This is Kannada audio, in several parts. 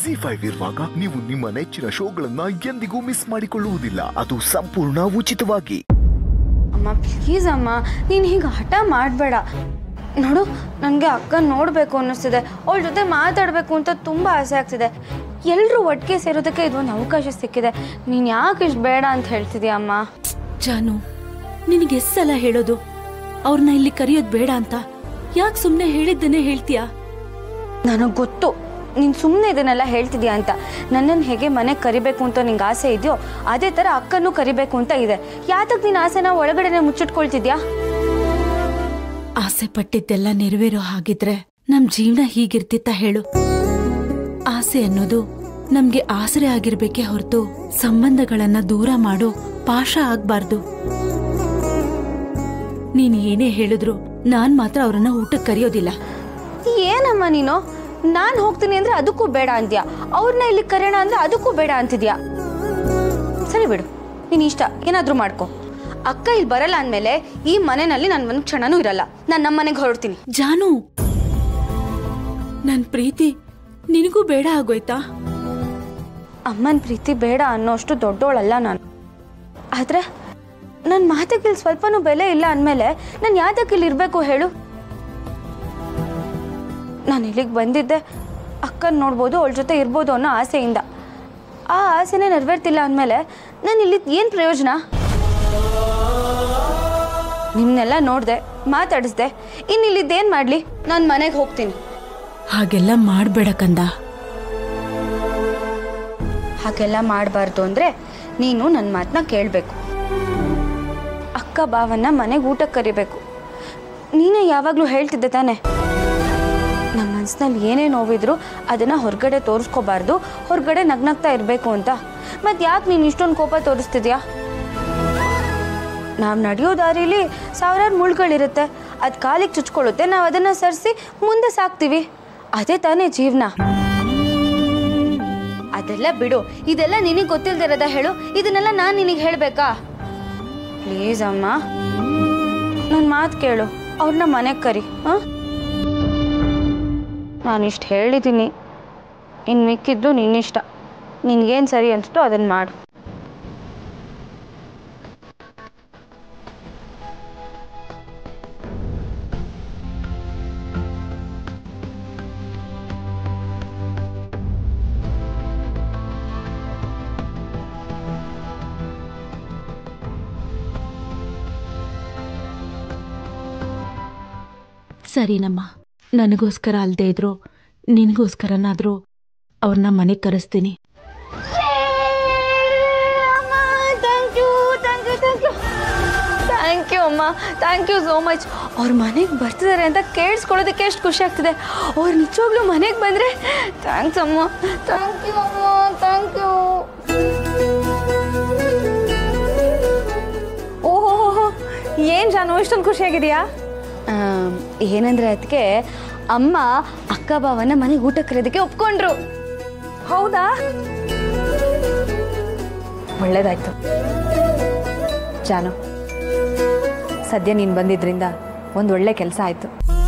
ಜಿ ಫೈವ್ ಇರುವಾಗ ನೀವು ನಿಮ್ಮ ನೆಚ್ಚಿನ ಶೋಗಳನ್ನ ಎಂದಿಗೂ ಮಿಸ್ ಮಾಡಿಕೊಳ್ಳುವುದಿಲ್ಲ ಅದು ಸಂಪೂರ್ಣ ಉಚಿತವಾಗಿ ಅಮ್ಮ ಪ್ಲೀಸ್ ಅಮ್ಮ ನೀನು ಹೀಗೆ ಹಠ ಮಾಡಬೇಡ ನೋಡು ನನಗೆ ಅಕ್ಕ ನೋಡಬೇಕು ಅನ್ನಿಸ್ತಿದೆ ಅವಳ ಜೊತೆ ಮಾತಾಡಬೇಕು ಅಂತ ತುಂಬ ಆಸೆ ಆಗ್ತಿದೆ ಎಲ್ಲರೂ ಒಟ್ಟಿಗೆ ಸೇರೋದಕ್ಕೆ ಇದೊಂದು ಅವಕಾಶ ಸಿಕ್ಕಿದೆ ನೀನು ಯಾಕೆ ಇಷ್ಟು ಬೇಡ ಅಂತ ಹೇಳ್ತಿದ್ಯಾ ಅಮ್ಮ ಜಾನು ನಿನಗೆ ಎಷ್ಟ್ ಸಲ ಹೇಳೋದು ಅವ್ರನ್ನ ಇಲ್ಲಿ ಕರೆಯೋದ್ ಬೇಡ ಅಂತ ಯಾಕೆ ಸುಮ್ಮನೆ ಹೇಳಿದ್ದನ್ನೇ ಹೇಳ್ತೀಯಾ ನನಗೆ ಗೊತ್ತು ನೀನು ಸುಮ್ಮನೆ ಇದನ್ನೆಲ್ಲ ಹೇಳ್ತಿದ್ಯಾ ಅಂತ ನನ್ನನ್ನು ಹೇಗೆ ಮನೆಗೆ ಕರಿಬೇಕು ಅಂತ ನಿಂಗೆ ಆಸೆ ಇದೆಯೋ ಅದೇ ಥರ ಅಕ್ಕನೂ ಕರಿಬೇಕು ಅಂತ ಇದೆ ಯಾತಕ್ಕೆ ನೀನು ಆಸೆನ ಒಳಗಡೆನೆ ಮುಚ್ಚಿಟ್ಕೊಳ್ತಿದ್ಯಾ ಆಸೆ ಪಟ್ಟಿದ್ದೆಲ್ಲ ನೆರವೇರೋ ಹಾಗಿದ್ರೆ ನಮ್ ಜೀವನ ಹೀಗಿರ್ತಿತ್ತ ಹೇಳು ಆಸೆ ಅನ್ನೋದು ನಮ್ಗೆ ಆಸರೆ ಆಗಿರ್ಬೇಕೇ ಹೊರತು ಸಂಬಂಧಗಳನ್ನ ದೂರ ಮಾಡೋ ಪಾಶ ಆಗ್ಬಾರ್ದು ನೀನ್ ಏನೇ ಹೇಳಿದ್ರು ನಾನ್ ಮಾತ್ರ ಅವ್ರನ್ನ ಊಟಕ್ಕೆ ಕರೆಯೋದಿಲ್ಲ ಏನಮ್ಮ ನೀನು ನಾನು ಹೋಗ್ತೀನಿ ಅಂದ್ರೆ ಅದಕ್ಕೂ ಬೇಡ ಅಂತ್ಯಾ ಅವ್ರನ್ನ ಇಲ್ಲಿ ಕರೆಯೋಣ ಅಂದ್ರೆ ಅದಕ್ಕೂ ಬೇಡ ಅಂತಿದ್ಯಾ ಸರಿ ಬಿಡು ನೀನು ಇಷ್ಟ ಏನಾದರೂ ಮಾಡ್ಕೊ ಅಕ್ಕ ಇಲ್ಲಿ ಬರಲ್ಲ ಅಂದಮೇಲೆ ಈ ಮನೆಯಲ್ಲಿ ನಾನು ಒಂದು ಕ್ಷಣನೂ ಇರಲ್ಲ ನಾನು ನಮ್ಮ ಮನೆಗೆ ಹೊರಡ್ತೀನಿ ಜಾನು ನನ್ ಪ್ರೀತಿ ನಿನಗೂ ಬೇಡ ಆಗೋಯ್ತಾ ಅಮ್ಮನ ಪ್ರೀತಿ ಬೇಡ ಅನ್ನೋಷ್ಟು ದೊಡ್ಡೋಳಲ್ಲ ನಾನು ಆದರೆ ನನ್ನ ಮಾತಿಗೆ ಇಲ್ಲಿ ಸ್ವಲ್ಪನೂ ಬೆಲೆ ಇಲ್ಲ ಅಂದಮೇಲೆ ನಾನು ಯಾತಕ್ಕೆ ಇಲ್ಲಿ ಇರಬೇಕು ಹೇಳು ನಾನು ಇಲ್ಲಿಗೆ ಬಂದಿದ್ದೆ ಅಕ್ಕನ ನೋಡ್ಬೋದು ಅವಳ ಜೊತೆ ಇರ್ಬೋದು ಅನ್ನೋ ಆಸೆಯಿಂದ ಆ ಆಸೆನೇ ನೆರವೇರ್ತಿಲ್ಲ ಅಂದಮೇಲೆ ನಾನು ಇಲ್ಲಿ ಏನು ಪ್ರಯೋಜನ ನಿಮ್ಮನ್ನೆಲ್ಲ ನೋಡಿದೆ ಮಾತಾಡಿಸ್ದೆ ಇನ್ನು ಇಲ್ಲಿದ್ದೇನು ಮಾಡಲಿ ನಾನು ಮನೆಗೆ ಹೋಗ್ತೀನಿ ಹಾಗೆಲ್ಲ ಮಾಡ್ಬೇಡ ಕಂದ ಹಾಗೆಲ್ಲ ಮಾಡಬಾರ್ದು ಅಂದರೆ ನೀನು ನನ್ನ ಮಾತನ್ನ ಕೇಳಬೇಕು ಅಕ್ಕ ಬಾವನ್ನ ಮನೆಗೆ ಊಟಕ್ಕೆ ಕರಿಬೇಕು ನೀನೇ ಯಾವಾಗಲೂ ಹೇಳ್ತಿದ್ದೆ ತಾನೆ ನಮ್ಮ ಮನಸ್ಸಿನಲ್ಲಿ ಏನೇ ನೋವಿದ್ರು ಅದನ್ನು ಹೊರಗಡೆ ತೋರಿಸ್ಕೋಬಾರ್ದು ಹೊರಗಡೆ ನಗ್ನಗ್ತಾ ಇರಬೇಕು ಅಂತ ಮತ್ತು ಯಾಕೆ ನೀನು ಇಷ್ಟೊಂದು ಕೋಪ ತೋರಿಸ್ತಿದ್ಯಾ ನಾವು ನಡೆಯೋ ದಾರಿಲಿ ಸಾವಿರಾರು ಮುಳ್ಗಳಿರುತ್ತೆ ಅದು ಕಾಲಿಗೆ ಚುಚ್ಕೊಳ್ಳುತ್ತೆ ನಾವು ಅದನ್ನು ಸರಿಸಿ ಮುಂದೆ ಸಾಕ್ತೀವಿ ಅದೇ ತಾನೇ ಜೀವನ ಅದೆಲ್ಲ ಬಿಡು ಇದೆಲ್ಲ ನಿನಗೆ ಗೊತ್ತಿಲ್ದಿರೋದ ಹೇಳು ಇದನ್ನೆಲ್ಲ ನಾನು ನಿನಗೆ ಹೇಳಬೇಕಾ ಪ್ಲೀಸ್ ಅಮ್ಮ ನನ್ನ ಮಾತು ಕೇಳು ಅವ್ರನ್ನ ಮನೆಗೆ ಕರಿ ಹಾಂ ನಾನು ಇಷ್ಟು ಹೇಳಿದ್ದೀನಿ ಇನ್ನು ಮಿಕ್ಕಿದ್ದು ನಿನ್ನಿಷ್ಟ ನಿನ್ಗೇನು ಸರಿ ಅನಿಸ್ತೋ ಅದನ್ನು ಮಾಡು ಸರಿನಮ್ಮ ನನಗೋಸ್ಕರ ಅಲ್ದೇ ಇದ್ರು ನಿನಗೋಸ್ಕರನಾದ್ರೂ ಅವ್ರನ್ನ ಮನೆಗೆ ಕರೆಸ್ತೀನಿ thank you thank you thank you thank you ಅಮ್ಮ ಥ್ಯಾಂಕ್ ಯು ಸೋ ಮಚ್ ಅವ್ರ ಮನೆಗೆ ಬರ್ತಿದ್ದಾರೆ ಅಂತ ಕೇಳಿಸ್ಕೊಳ್ಳೋದಕ್ಕೆ ಎಷ್ಟು ಖುಷಿ ಆಗ್ತಿದೆ ಅವ್ರು ನಿಜವಾಗ್ಲೂ ಮನೆಗೆ ಬಂದರೆ ಥ್ಯಾಂಕ್ಸ್ ಅಮ್ಮ ಥ್ಯಾಂಕ್ ಯು ಅಮ್ಮ ಥ್ಯಾಂಕ್ ಯು ಓಹೋ ಏನ್ ಜಾನು ಇಷ್ಟೊಂದು ಖುಷಿಯಾಗಿದೆಯಾ ಏನಂದ್ರೆ ಅದಕ್ಕೆ ಅಮ್ಮ ಅಕ್ಕ ಬಾವನ್ನ ಮನೆಗೆ ಊಟ ಕರೆಯೋದಕ್ಕೆ ಒಪ್ಕೊಂಡ್ರು ಹೌದಾ ಒಳ್ಳೇದಾಯ್ತು ಜಾನು ಸದ್ಯ ನೀನು ಬಂದಿದ್ರಿಂದ ಒಂದು ಒಳ್ಳೆ ಕೆಲಸ ಆಯ್ತು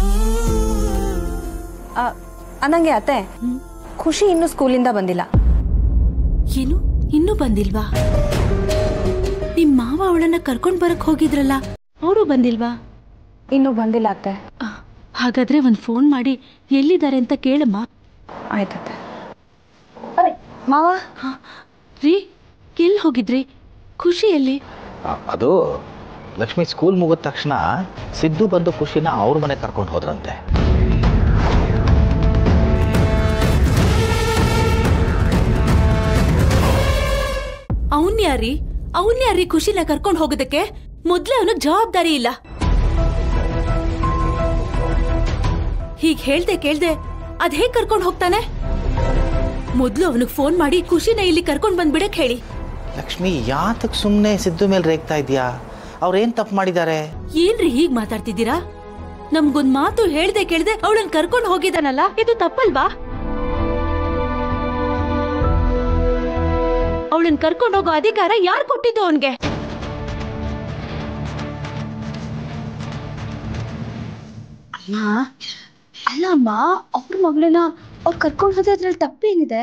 ಆ, ಅನ್ನಂಗೆ ಅತ್ತೆ ಖುಷಿ ಇನ್ನೂ ಸ್ಕೂಲಿಂದ ಬಂದಿಲ್ಲ ಏನು ಇನ್ನೂ ಬಂದಿಲ್ವಾ ನಿಮ್ ಮಾವ ಅವಳನ್ನ ಕರ್ಕೊಂಡ್ ಬರಕ್ ಹೋಗಿದ್ರಲ್ಲ ಅವರು ಬಂದಿಲ್ವಾ ಇನ್ನೂ ಬಂದಿಲ್ಲ ಅತ್ತೆ ಆ, ಹಾಗಾದ್ರೆ ಒಂದ್ ಫೋನ್ ಮಾಡಿ ಎಲ್ಲಿದ್ದಾರೆ ಅಂತ ಕೇಳಮ್ಮ ಆಯ್ತತ್ತೆ ಮಾವ ರೀ ಎಲ್ಲಿ ಹೋಗಿದ್ರಿ ಖುಷಿ ಎಲ್ಲಿ ಆ, ಅದು ಲಕ್ಷ್ಮಿ ಸ್ಕೂಲ್ ಮುಗಿದ ತಕ್ಷಣ ಸಿದ್ದು ಬಂದು ಖುಷಿನ ಅವ್ರ ಮನೆ ಕರ್ಕೊಂಡು ಹೋದ್ರಂತೆ ಅವನ್ ಯಾರಿ ಅವನ್ ಯಾರಿ ಖುಷಿನ ಕರ್ಕೊಂಡ್ ಹೋಗೋದಕ್ಕೆ ಮೊದ್ಲೇ ಅವನಿಗೆ ಜವಾಬ್ದಾರಿ ಇಲ್ಲ ಹೀಗ್ ಹೇಳ್ದೆ ಕೇಳ್ದೆ ಅದ್ ಹೇಗ್ ಕರ್ಕೊಂಡ್ ಹೋಗ್ತಾನೆ ಮೊದ್ಲು ಅವನಿಗೆ ಫೋನ್ ಮಾಡಿ ಖುಷಿನ ಇಲ್ಲಿ ಕರ್ಕೊಂಡ್ ಬಂದ್ಬಿಡಕ್ ಹೇಳಿ ಲಕ್ಷ್ಮಿ ಯಾತಕ್ ಸುಮ್ಮನೆ ಸಿದ್ದು ಮೇಲೆ ರೇಗ್ತಾ ಇದೆಯಾ ಅವ್ರೇನ್ ತಪ್ಪು ಮಾಡಿದ್ದಾರೆ ಏನ್ರಿ ಹೀಗ್ ಮಾತಾಡ್ತಿದ್ದೀರಾ ನಮ್ಗೊಂದ್ ಮಾತು ಹೇಳ್ದೆ ಕೇಳ್ದೆ ಅವಳನ್ ಕರ್ಕೊಂಡ್ ಹೋಗಿದಾನಲ್ಲ ಇದು ತಪ್ಪಲ್ವಾ ಅವಳನ್ ಕರ್ಕೊಂಡ್ ಹೋಗೋ ಅಧಿಕಾರ ಯಾರ್ ಕೊಟ್ಟಿದ್ದು ಅವನ್ಗೆ ಅಮ್ಮ ಅಲ್ಲಮ್ಮ ಅವ್ರ ಮಗಳನ್ನ ಅವ್ರು ಕರ್ಕೊಂಡು ಹೋದ್ರೆ ಅದ್ರಲ್ಲಿ ತಪ್ಪೇನಿದೆ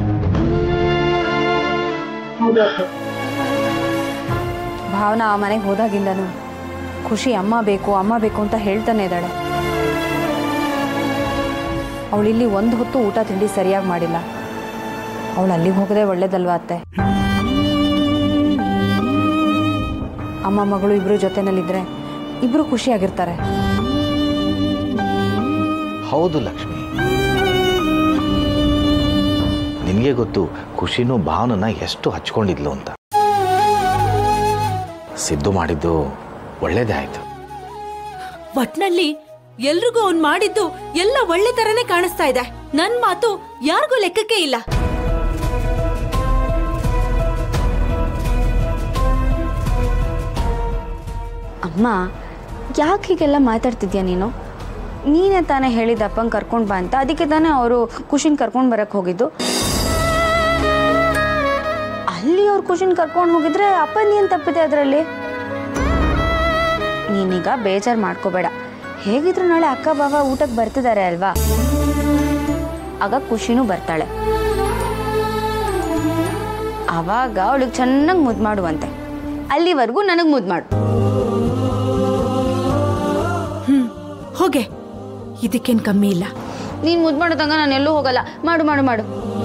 ಭಾವನಾ ಆ ಮನೆಗೆ ಹೋದಾಗಿಂದನು ಖುಷಿ ಅಮ್ಮ ಬೇಕು ಅಮ್ಮ ಬೇಕು ಅಂತ ಹೇಳ್ತಾನೆ ಇದ್ದಾಳೆ ಅವಳಿಲ್ಲಿ ಒಂದು ಹೊತ್ತು ಊಟ ತಿಂಡಿ ಸರಿಯಾಗಿ ಮಾಡಿಲ್ಲ ಅವಳು ಅಲ್ಲಿಗೆ ಹೋಗೋದೇ ಒಳ್ಳೇದಲ್ವಾ ಅತ್ತೆ ಅಮ್ಮ ಮಗಳು ಇಬ್ರು ಜೊತೆನಲ್ಲಿದ್ರೆ ಇಬ್ರು ಖುಷಿಯಾಗಿರ್ತಾರೆ ಹೌದು ಲಕ್ಷ್ಮಿ ನಿನಗೆ ಗೊತ್ತು ಖುಷಿನೂ ಭಾವನನ್ನ ಎಷ್ಟು ಹಚ್ಕೊಂಡಿದ್ಲು ಅಂತ ಸಿದ್ದು ಮಾಡಿದ್ದು ಒಳ್ಳೇದೇ ಆಯ್ತು ಒಟ್ನಲ್ಲಿ ಎಲ್ರಿಗೂ ಅವ್ನ್ ಮಾಡಿದ್ದು ಎಲ್ಲ ಒಳ್ಳೆ ತರನೇ ಕಾಣಿಸ್ತಾ ಇದೆ ನನ್ ಮಾತು ಯಾರಿಗೂ ಲೆಕ್ಕಕ್ಕೆ ಇಲ್ಲ ಅಮ್ಮ ಯಾಕೆ ಹೀಗೆಲ್ಲ ಮಾತಾಡ್ತಿದ್ಯಾ ನೀನು ನೀನೇ ತಾನೇ ಹೇಳಿದ ಅಪ್ಪಂಗೆ ಕರ್ಕೊಂಡು ಬಾ ಅಂತ ಅದಕ್ಕೆ ತಾನೇ ಅವರು ಖುಷಿನ ಕರ್ಕೊಂಡು ಬರಕ್ಕೆ ಹೋಗಿದ್ದು ಅಲ್ಲಿ ಅವ್ರು ಖುಷಿನ ಕರ್ಕೊಂಡು ಹೋಗಿದ್ರೆ ಅಪ್ಪನ ಏನು ತಪ್ಪಿದೆ ಅದರಲ್ಲಿ ನೀನೀಗ ಬೇಜಾರು ಮಾಡ್ಕೋಬೇಡ ಹೇಗಿದ್ರು ನಾಳೆ ಅಕ್ಕ ಬಾವ ಊಟಕ್ಕೆ ಬರ್ತಿದ್ದಾರೆ ಅಲ್ವಾ ಆಗ ಖುಷಿನೂ ಬರ್ತಾಳೆ ಆವಾಗ ಅವಳಿಗೆ ಚೆನ್ನಾಗಿ ಮುದ್ದು ಮಾಡುವಂತೆ ಅಲ್ಲಿವರೆಗೂ ನನಗೆ ಮುದ್ದು ಮಾಡು ಹ್ಮ್ ಹೋಗೆ ಇದಕ್ಕೇನ್ ಕಮ್ಮಿ ಇಲ್ಲ ನೀನ್ ಮುದ್ದು ಮಾಡೋದಂಗ ನಾನು ಎಲ್ಲೂ ಹೋಗಲ್ಲ ಮಾಡು ಮಾಡು ಮಾಡು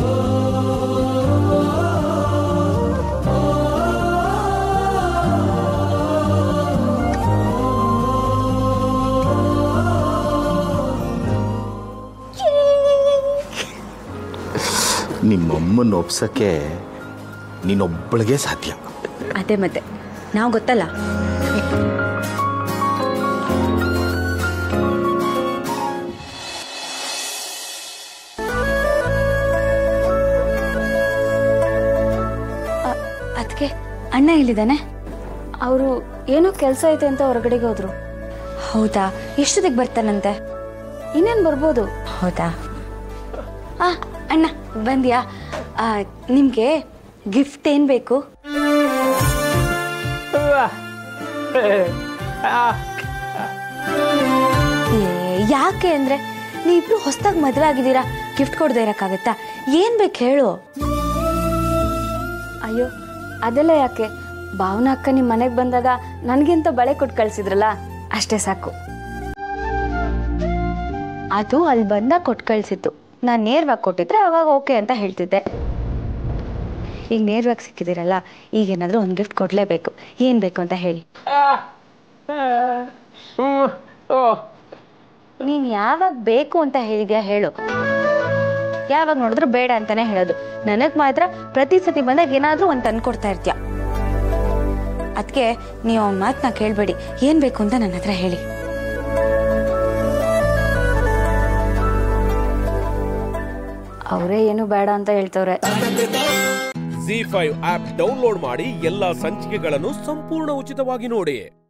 ನಿಮ್ಮಮ್ಮನ ಒಪ್ಸಕ್ಕೆ ನೀನೊಬ್ಬಳಿಗೆ ಸಾಧ್ಯ ಅದೇ ಮತ್ತೆ ನಾವು ಗೊತ್ತಲ್ಲ ಅದಕ್ಕೆ ಅಣ್ಣ ಎಲ್ಲಿದ್ದಾನೆ ಅವರು ಏನೋ ಕೆಲಸ ಐತೆ ಅಂತ ಹೊರಗಡೆಗೆ ಹೋದ್ರು ಹೌದಾ ಎಷ್ಟೊತ್ತಿಗೆ ಬರ್ತಾನಂತೆ ಇನ್ನೇನು ಬರ್ಬೋದು ಹೌದಾ ಆ ಅಣ್ಣ ಬಂದ್ಯಾ ಆ, ನಿಮ್ಗೆ ಗಿಫ್ಟ್ ಏನ್ ಬೇಕು ಏ, ಯಾಕೆ ಅಂದ್ರೆ ನೀವಿಬ್ರು ಹೊಸದಾಗಿ ಮದುವೆ ಆಗಿದ್ದೀರಾ ಗಿಫ್ಟ್ ಕೊಡದೆ ಇರಕ್ಕಾಗತ್ತಾ ಏನ್ ಬೇಕು ಹೇಳು ಅಯ್ಯೋ ಅದೆಲ್ಲ ಯಾಕೆ ಭಾವನಾ ಅಕ್ಕ ನಿಮ್ಮ ಮನೆಗೆ ಬಂದಾಗ ನನಗಿಂತ ಬಳೆ ಕೊಟ್ಟು ಕಳ್ಸಿದ್ರಲ್ಲ ಅಷ್ಟೇ ಸಾಕು ಅದು ಅಲ್ಲಿ ಬಂದಾಗ ಕೊಟ್ಟು ಕಳ್ಸಿತ್ತು ನಾನು ನೇರವಾಗಿ ಕೊಟ್ಟಿದ್ರೆ ಅವಾಗ ಓಕೆ ಅಂತ ಹೇಳ್ತಿದ್ದೆ ಈಗ ನೇರವಾಗಿ ಸಿಕ್ಕಿದ್ದೀರಲ್ಲ ಈಗೇನಾದರೂ ಒಂದು ಗಿಫ್ಟ್ ಕೊಡಲೇಬೇಕು ಏನು ಬೇಕು ಅಂತ ಹೇಳಿ ನೀನು ಯಾವಾಗ ಬೇಕು ಅಂತ ಹೇಳಿದ್ಯಾ ಹೇಳು ಯಾವಾಗ ನೋಡಿದ್ರು ಬೇಡ ಅಂತಾನೆ ಹೇಳೋದು ನನಗೆ ಮಾತ್ರ ಪ್ರತಿ ಸತಿ ಬಂದಾಗ ಏನಾದರೂ ಒಂದು ತಂದು ಕೊಡ್ತಾ ಇರ್ತೀಯ ಅದಕ್ಕೆ ನೀವು ಅವನ ಮಾತನ್ನ ಕೇಳಬೇಡಿ ಏನು ಬೇಕು ಅಂತ ನನ್ನ ಹತ್ರ ಹೇಳಿ ಅವರೇ ಏನು ಬೇಡ ಅಂತ ಹೇಳ್ತವ್ರೆ ಜಿ ಫೈವ್ ಆಪ್ ಡೌನ್ಲೋಡ್ ಮಾಡಿ ಎಲ್ಲಾ ಸಂಚಿಕೆಗಳನ್ನು ಸಂಪೂರ್ಣ ಉಚಿತವಾಗಿ ನೋಡಿ